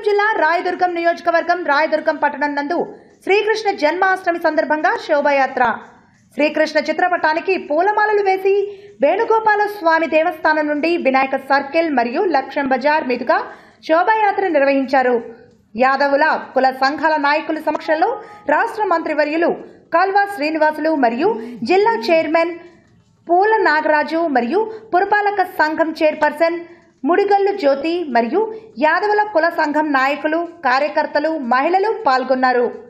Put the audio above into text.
జిల్లా రాయదుర్గం నియోజకవర్గం రాయదుర్గం పట్టణం నందు శ్రీకృష్ణ జన్మాష్టమి సందర్భంగా శోభాయాత్ర శ్రీకృష్ణ చిత్రపటానికి పూలమాలలు వేసి వేణుగోపాల స్వామి దేవస్థానం నుండి వినాయక సర్కిల్ మరియు లక్ష్యం బజార్ మీదుగా శోభాయాత్ర నిర్వహించారు యాదవుల కుల సంఘాల నాయకుల సమక్షంలో రాష్ట్ర మంత్రివర్యులు కాల్వా శ్రీనివాసులు మరియు జిల్లా చైర్మన్ పూల నాగరాజు మరియు పురపాలక సంఘం చైర్పర్సన్ ముడిగల్లు జ్యోతి మరియు యాదవుల కుల సంఘం నాయకులు కార్యకర్తలు మహిళలు పాల్గొన్నారు